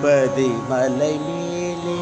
திருப்பதி மலை மேலே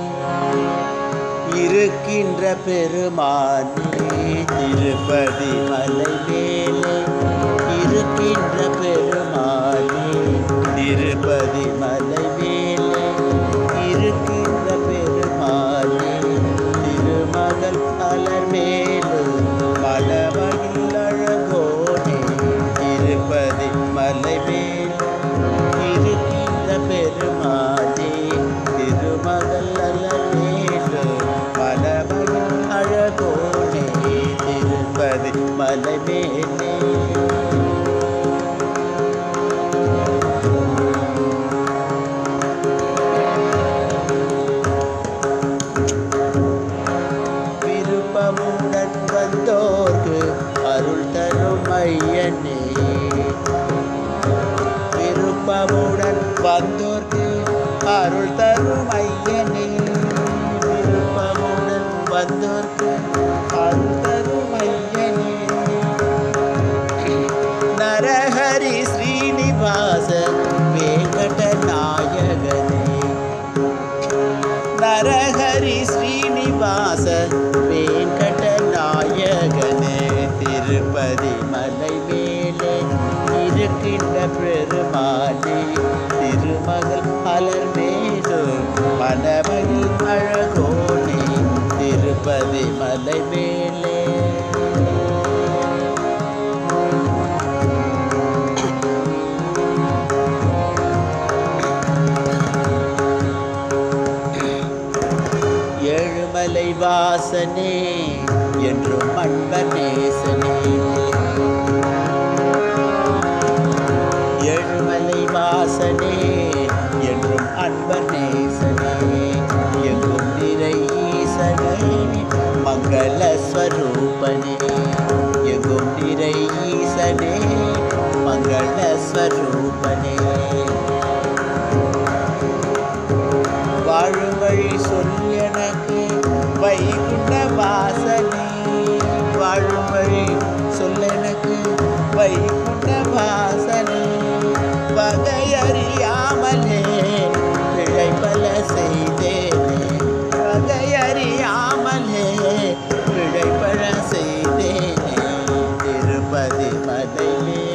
இருக்கின்ற பெருமானே திருப்பதி மலை மேலே இருக்கின்ற பெருமானே திருப்பதி மலை மேலே இருக்கின்ற பெருமானே திருமகள் மலர் மேலு மலமகில் அழகோனே திருப்பதி மலை மேல் இருக்கின்ற பெருமானே திருமகள் அலமேலு மலமகில் அழகோனே திருப்பதி மலை மேலே விருப்பமுடன் வந்தோர்க்கு அருள் தரும் ஐயனே விருப்பமுடன் வந்தோர்க்கு அருள் தரும் ஐயனே விருப்பமுடன் வந்தோர்க்கு அருள் தரும் ஐயனே நரஹரி ஸ்ரீனிவாச வேங்கட நாயகனே நரஹரி ஸ்ரீனிவாச வேங்கட நாயகனே திருப்பதி மலை மேலே இருக்கின்ற பெருமானே திருமகள் மலர் மேலும் மணமகில் அழகோனே திருப்பதி மலை மேலே ஏழுமலை வாசனே என்றும் அன்பர் நேசனே ஏழுமலை வாசனே என்றும் அன்பர் நேசனே எங்கும் நிறை ஈசனே மங்கள ஸ்வரூபனே எங்கும் நிறை ஈசனே மங்கள ஸ்வரூபனே வாழும் வழி சொல் எனக்கு வைகுண்ட வாசனே வாழும் வழி சொல் எனக்கு வைகுண்ட வாசனே வகையறியாமலே பிழை பல செய்தேனே வகையறியாமலே பிழை பல செய்தேனே திருப்பதி மலையே